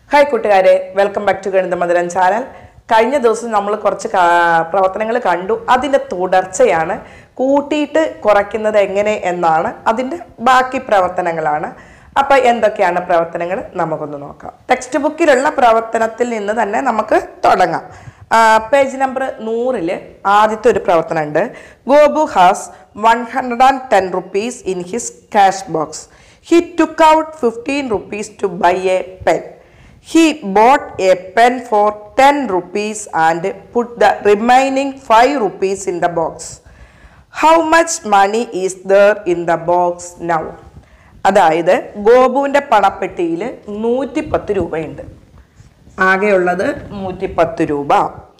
Hi കൂട്ടുകാരെ welcome back to ഗണിത മധുരൻ channel കഴിഞ്ഞ ദിവസം നമ്മൾ കുറച്ച് പ്രവർത്തനങ്ങൾ കണ്ടു അതിൻ്റെ തുടർച്ചയാണ് കൂട്ടിയിട്ട് കുറയ്ക്കുന്നത് എങ്ങനെ എന്നാണ് അതിൻ്റെ ബാക്കി പ്രവർത്തനങ്ങളാണ് അപ്പം എന്തൊക്കെയാണ് പ്രവർത്തനങ്ങൾ നമുക്കൊന്ന് നോക്കാം ടെക്സ്റ്റ് ബുക്കിലുള്ള പ്രവർത്തനത്തിൽ നിന്ന് തന്നെ നമുക്ക് തുടങ്ങാം പേജ് നമ്പർ നൂറിൽ ആദ്യത്തെ ഒരു പ്രവർത്തനം ഉണ്ട് Gobu has one hundred and ten rupees in his cash box he took out fifteen rupees to buy a pen He bought a pen for 10 rupees and put the remaining 5 rupees in the box. How much money is there in the box now? അതായത് ഗോപുവിൻ്റെ പണപ്പെട്ടിയിൽ നൂറ്റി പത്ത് രൂപയുണ്ട് ആകെയുള്ളത് നൂറ്റി പത്ത് രൂപ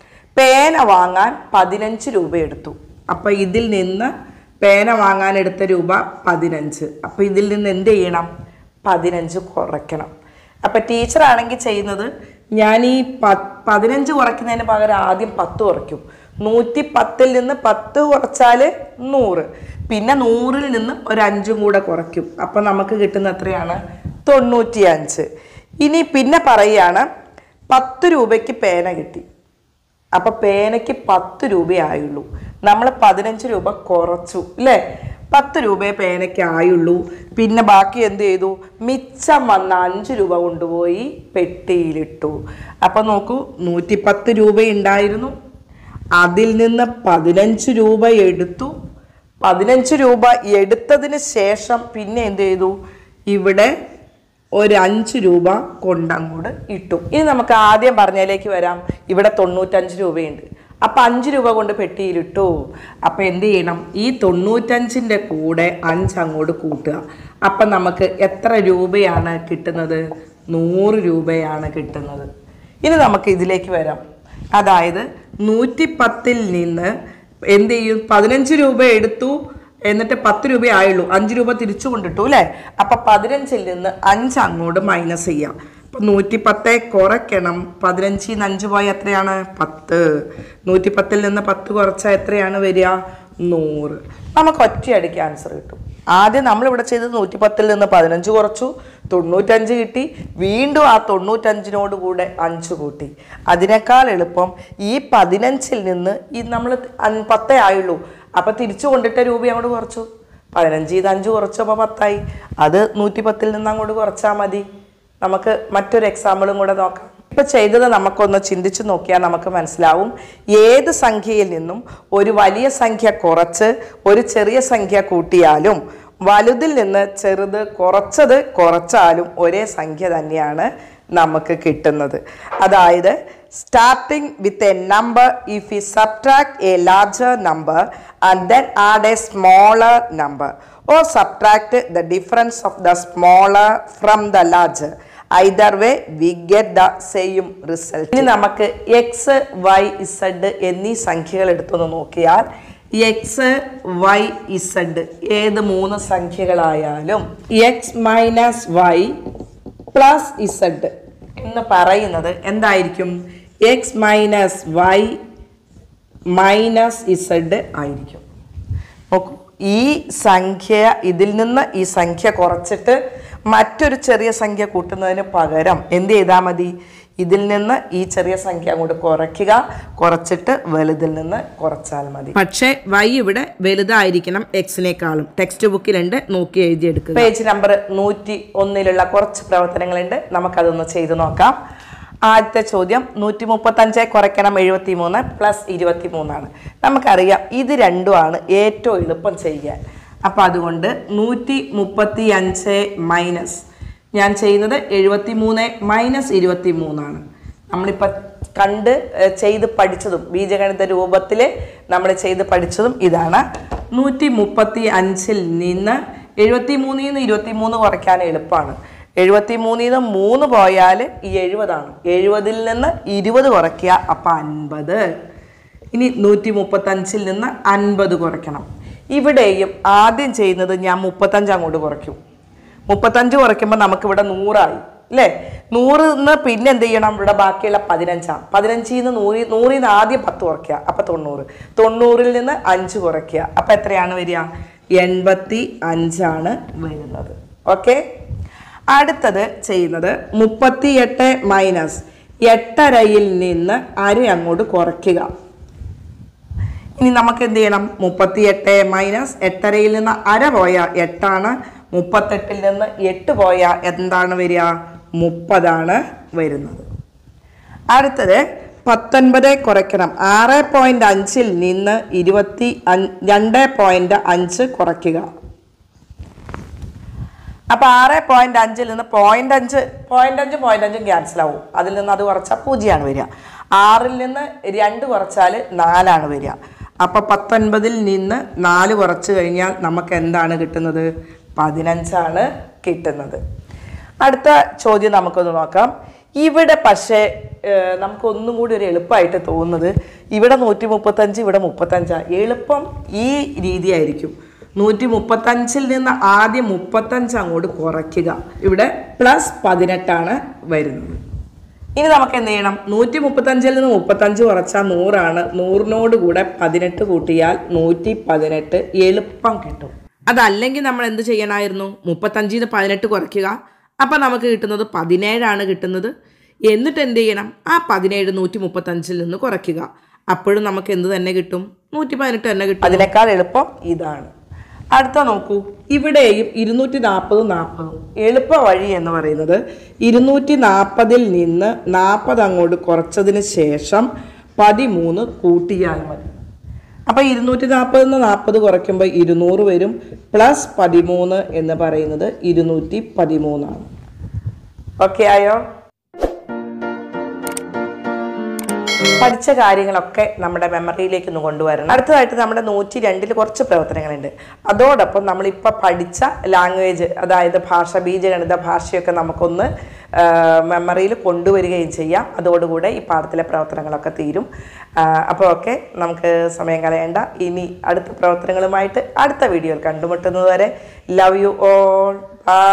പേന വാങ്ങാൻ പതിനഞ്ച് രൂപ എടുത്തു അപ്പോൾ ഇതിൽ നിന്ന് പേന വാങ്ങാൻ എടുത്ത രൂപ പതിനഞ്ച് അപ്പോൾ ഇതിൽ നിന്ന് എന്ത് ചെയ്യണം പതിനഞ്ച് കുറയ്ക്കണം അപ്പം ടീച്ചറാണെങ്കിൽ ചെയ്യുന്നത് ഞാൻ ഈ പ പതിനഞ്ച് കുറയ്ക്കുന്നതിന് പകരം ആദ്യം പത്ത് കുറയ്ക്കും നൂറ്റി പത്തിൽ നിന്ന് പത്ത് കുറച്ചാൽ നൂറ് പിന്നെ നൂറിൽ നിന്ന് ഒരു അഞ്ചും കൂടെ കുറയ്ക്കും അപ്പം നമുക്ക് കിട്ടുന്ന എത്രയാണ് തൊണ്ണൂറ്റി അഞ്ച് ഇനി പിന്നെ പറയുകയാണ് പത്ത് രൂപയ്ക്ക് പേന കിട്ടി അപ്പം പേനയ്ക്ക് പത്ത് രൂപയായുള്ളൂ നമ്മൾ പതിനഞ്ച് രൂപ കുറച്ചു അല്ലേ പത്ത് രൂപയെ പേനയ്ക്ക് ആയുള്ളൂ പിന്നെ ബാക്കി എന്ത് ചെയ്തു മിച്ചം വന്ന അഞ്ച് രൂപ കൊണ്ടുപോയി പെട്ടിയിലിട്ടു അപ്പം നോക്കൂ നൂറ്റി പത്ത് രൂപയുണ്ടായിരുന്നു അതിൽ നിന്ന് പതിനഞ്ച് രൂപ എടുത്തു പതിനഞ്ച് രൂപ എടുത്തതിന് ശേഷം പിന്നെ എന്ത് ചെയ്തു ഇവിടെ ഒരു അഞ്ച് രൂപ കൊണ്ടങ്ങോട്ട് ഇട്ടു ഇനി നമുക്ക് ആദ്യം പറഞ്ഞതിലേക്ക് വരാം ഇവിടെ തൊണ്ണൂറ്റഞ്ച് രൂപയുണ്ട് അപ്പം അഞ്ച് രൂപ കൊണ്ട് പെട്ടിയിലിട്ടു അപ്പം എന്ത് ചെയ്യണം ഈ തൊണ്ണൂറ്റഞ്ചിൻ്റെ കൂടെ അഞ്ച് അങ്ങോട്ട് കൂട്ടുക അപ്പം നമുക്ക് എത്ര രൂപയാണ് കിട്ടുന്നത് നൂറ് രൂപയാണ് കിട്ടുന്നത് ഇനി നമുക്ക് ഇതിലേക്ക് വരാം അതായത് നൂറ്റി പത്തിൽ നിന്ന് എന്ത് ചെയ്യും പതിനഞ്ച് രൂപ എടുത്തു എന്നിട്ട് പത്ത് രൂപ ആയുള്ളൂ അഞ്ച് രൂപ തിരിച്ചു കൊണ്ടിട്ടു അല്ലേ അപ്പൊ പതിനഞ്ചിൽ നിന്ന് അഞ്ച് അങ്ങോട്ട് മൈനസ് ചെയ്യാം അപ്പൊ നൂറ്റി പത്തെ കുറയ്ക്കണം പതിനഞ്ചിൽ നിന്ന് അഞ്ച് പോയ എത്രയാണ് പത്ത് നൂറ്റി പത്തിൽ നിന്ന് പത്ത് കുറച്ചാൽ എത്രയാണ് വരിക നൂറ് നമുക്ക് ഒറ്റയടിക്ക് ആൻസർ കിട്ടും ആദ്യം നമ്മളിവിടെ ചെയ്തത് നൂറ്റി പത്തിൽ നിന്ന് പതിനഞ്ച് കുറച്ചു തൊണ്ണൂറ്റഞ്ച് കിട്ടി വീണ്ടും ആ തൊണ്ണൂറ്റഞ്ചിനോട് കൂടെ അഞ്ച് കൂട്ടി അതിനേക്കാൾ എളുപ്പം ഈ പതിനഞ്ചിൽ നിന്ന് ഈ നമ്മൾ പത്തേ ആയുള്ളൂ അപ്പം തിരിച്ചു കൊണ്ടിട്ട രൂപ അങ്ങോട്ട് കുറച്ചു പതിനഞ്ച് ഇത് അഞ്ച് കുറച്ചപ്പോൾ പത്തായി അത് നൂറ്റി പത്തിൽ നിന്ന് അങ്ങോട്ട് കുറച്ചാൽ മതി നമുക്ക് മറ്റൊരു എക്സാമ്പിളും കൂടെ നോക്കാം ഇപ്പൊ ചെയ്തത് നമുക്കൊന്ന് ചിന്തിച്ചു നോക്കിയാൽ നമുക്ക് മനസ്സിലാവും ഏത് സംഖ്യയിൽ നിന്നും ഒരു വലിയ സംഖ്യ കുറച്ച് ഒരു ചെറിയ സംഖ്യ കൂട്ടിയാലും വലുതിൽ നിന്ന് ചെറുത് കുറച്ചത് കുറച്ചാലും ഒരേ സംഖ്യ തന്നെയാണ് നമുക്ക് കിട്ടുന്നത് അതായത് starting with a number if you subtract a larger number and then add a smaller number or subtract the difference of the smaller from the larger either way we get the same result ഇനി നമുക്ക് X Y Z എന്നീ സംഖ്യകൾ എടുത്തൊന്ന് നോക്കിയാൽ X Y z ഏത് മൂന്ന് സംഖ്യകളായാലും x minus y plus z എന്ന് പറയുന്നത് എന്തായിരിക്കും x minus y minus z ആയിരിക്കും നോക്കൂ ഈ സംഖ്യ ഇതിൽ നിന്ന് ഈ സംഖ്യ കുറച്ചിട്ട് മറ്റൊരു ചെറിയ സംഖ്യ കൂട്ടുന്നതിന് പകരം എന്ത് ചെയ്താൽ മതി ഇതിൽ നിന്ന് ഈ ചെറിയ സംഖ്യ അങ്ങോട്ട് കുറയ്ക്കുക കുറച്ചിട്ട് വലുതിൽ നിന്ന് കുറച്ചാൽ മതി പക്ഷേ വൈ ഇവിടെ വലുതായിരിക്കണം എക്സിനേക്കാളും ടെക്സ്റ്റ് ബുക്കിലുണ്ട് നോക്കി എഴുതിയെടുക്കുക പേജ് നമ്പർ നൂറ്റി ഒന്നിലുള്ള കുറച്ച് പ്രവർത്തനങ്ങളുണ്ട് നമുക്കതൊന്ന് ചെയ്തു നോക്കാം ആദ്യത്തെ ചോദ്യം നൂറ്റി മുപ്പത്തഞ്ച് കുറയ്ക്കണം എഴുപത്തി മൂന്ന് പ്ലസ് ഇരുപത്തി മൂന്നാണ് നമുക്കറിയാം ഇത് രണ്ടുമാണ് ഏറ്റവും എളുപ്പം ചെയ്യാൻ അപ്പം അതുകൊണ്ട് നൂറ്റി മുപ്പത്തി അഞ്ച് മൈനസ് ഞാൻ ചെയ്യുന്നത് എഴുപത്തി മൂന്ന് മൈനസ് ഇരുപത്തി മൂന്നാണ് നമ്മളിപ്പോൾ കണ്ട് ഏഹ്, ചെയ്ത് പഠിച്ചതും ബീജഗണിത രൂപത്തിൽ നമ്മൾ ചെയ്ത് പഠിച്ചതും ഇതാണ് നൂറ്റി മുപ്പത്തി അഞ്ചിൽ നിന്ന് എഴുപത്തി മൂന്നിൽ നിന്ന് ഇരുപത്തി മൂന്ന് കുറയ്ക്കാൻ എളുപ്പമാണ് എഴുപത്തി മൂന്നിൽ നിന്ന് മൂന്ന് പോയാൽ ഈ എഴുപതാണ് എഴുപതിൽ നിന്ന് ഇരുപത് കുറയ്ക്കുക അപ്പം അൻപത് ഇനി നൂറ്റി മുപ്പത്തഞ്ചിൽ നിന്ന് അൻപത് കുറയ്ക്കണം ഇവിടെയും ആദ്യം ചെയ്യുന്നത് ഞാൻ മുപ്പത്തഞ്ച് അങ്ങോട്ട് കുറയ്ക്കും മുപ്പത്തഞ്ച് കുറയ്ക്കുമ്പോൾ നമുക്കിവിടെ നൂറായി അല്ലേ നൂറിൽ നിന്ന് പിന്നെ എന്ത് ചെയ്യണം ഇവിടെ ബാക്കിയുള്ള പതിനഞ്ചാണ് പതിനഞ്ചിൽ നിന്ന് നൂറി നൂറിൽ നിന്ന് ആദ്യം പത്ത് കുറയ്ക്കുക അപ്പം തൊണ്ണൂറ് തൊണ്ണൂറിൽ നിന്ന് അഞ്ച് കുറയ്ക്കുക അപ്പം എത്രയാണ് വരിക എൺപത്തി അഞ്ചാണ് വരുന്നത് ഓക്കെ അടുത്തത് ചെയ്യുന്നത് മുപ്പത്തിയെട്ട് മൈനസ് എട്ടരയിൽ നിന്ന് അര അങ്ങോട്ട് കുറയ്ക്കുക ഇനി നമുക്ക് എന്ത് ചെയ്യണം മുപ്പത്തിയെട്ട് മൈനസ് എട്ടരയിൽ നിന്ന് അര പോയ എട്ടാണ് മുപ്പത്തെട്ടിൽ നിന്ന് എട്ട് പോയ എന്താണ് വരിക മുപ്പതാണ് വരുന്നത് അടുത്തത് പത്തൊൻപത് കുറയ്ക്കണം ആറ് പോയിന്റ് അഞ്ചിൽ നിന്ന് ഇരുപത്തി അഞ്ച് രണ്ട് പോയിന്റ് അഞ്ച് കുറയ്ക്കുക അപ്പൊ ആറ് പോയിന്റ് അഞ്ചിൽ നിന്ന് പോയിന്റ് അഞ്ച് പോയിന്റ് അഞ്ച് പോയിന്റ് അഞ്ചും ക്യാൻസൽ ആവും അതിൽ നിന്ന് അത് കുറച്ചാൽ പൂജ്യമാണ് വരിക ആറിൽ നിന്ന് രണ്ട് കുറച്ചാൽ നാലാണ് വരിക അപ്പൊ പത്തൊൻപതിൽ നിന്ന് നാല് കുറച്ച് കഴിഞ്ഞാൽ നമുക്ക് എന്താണ് കിട്ടുന്നത് പതിനഞ്ചാണ് കിട്ടുന്നത് അടുത്ത ചോദ്യം നമുക്കൊന്ന് നോക്കാം ഇവിടെ പക്ഷേ ഏഹ്, നമുക്ക് ഒന്നും കൂടി ഒരു എളുപ്പമായിട്ട് തോന്നുന്നത് ഇവിടെ നൂറ്റി മുപ്പത്തഞ്ച് ഇവിടെ മുപ്പത്തഞ്ചാണ് എളുപ്പം ഈ രീതിയായിരിക്കും നൂറ്റി മുപ്പത്തഞ്ചിൽ നിന്ന് ആദ്യം മുപ്പത്തഞ്ച് അങ്ങോട്ട് കുറയ്ക്കുക ഇവിടെ പ്ലസ് പതിനെട്ടാണ് വരുന്നത് ഇനി നമുക്ക് എന്ത് ചെയ്യണം നൂറ്റി മുപ്പത്തഞ്ചിൽ നിന്ന് മുപ്പത്തഞ്ച് കുറച്ചാൽ നൂറാണ് നൂറിനോട് കൂടെ പതിനെട്ട് കൂട്ടിയാൽ നൂറ്റി പതിനെട്ട് എളുപ്പം കിട്ടും അതല്ലെങ്കിൽ നമ്മൾ എന്ത് ചെയ്യണമായിരുന്നു മുപ്പത്തഞ്ചിൽ നിന്ന് പതിനെട്ട് കുറയ്ക്കുക അപ്പം നമുക്ക് കിട്ടുന്നത് പതിനേഴാണ് കിട്ടുന്നത് എന്നിട്ട് എന്ത് ചെയ്യണം ആ പതിനേഴ് നൂറ്റി മുപ്പത്തഞ്ചിൽ നിന്ന് കുറയ്ക്കുക അപ്പോഴും നമുക്ക് എന്ത് തന്നെ കിട്ടും നൂറ്റി പതിനെട്ട് തന്നെ കിട്ടും അതിനേക്കാൾ എളുപ്പം ഇതാണ് അടുത്ത നോക്കൂ ഇവിടെയും ഇരുന്നൂറ്റി നാൽപ്പതും നാൽപ്പതും എളുപ്പ വഴി എന്ന് പറയുന്നത് ഇരുന്നൂറ്റി നാൽപ്പതിൽ നിന്ന് നാൽപ്പത് അങ്ങോട്ട് കുറച്ചതിന് ശേഷം പതിമൂന്ന് കൂട്ടിയാൽ മതി അപ്പോൾ ഇരുന്നൂറ്റി നാൽപ്പതിൽ നിന്ന് നാൽപ്പത് കുറയ്ക്കുമ്പോൾ ഇരുന്നൂറ് വരും പ്ലസ് പതിമൂന്ന് എന്ന് പറയുന്നത് ഇരുന്നൂറ്റി പതിമൂന്നാണ് ഓക്കെ ആയോ പഠിച്ച കാര്യങ്ങളൊക്കെ നമ്മുടെ മെമ്മറിയിലേക്ക് ഒന്ന് കൊണ്ടുവരണം അടുത്തതായിട്ട് നമ്മുടെ നൂറ്റി രണ്ടിൽ കുറച്ച് പ്രവർത്തനങ്ങളുണ്ട് അതോടൊപ്പം നമ്മളിപ്പോൾ പഠിച്ച ലാംഗ്വേജ് അതായത് ഭാഷ ബീജഗണിത ഭാഷയൊക്കെ നമുക്കൊന്ന് മെമ്മറിയിൽ കൊണ്ടുവരികയും ചെയ്യാം അതോടുകൂടെ ഈ പാഠത്തിലെ പ്രവർത്തനങ്ങളൊക്കെ തീരും അപ്പോൾ ഓക്കെ നമുക്ക് സമയം കളയണ്ട ഇനി അടുത്ത പ്രവർത്തനങ്ങളുമായിട്ട് അടുത്ത വീഡിയോയിൽ കണ്ടുമുട്ടുന്നത് വരെ ലവ് യു ഓൾ ബൈ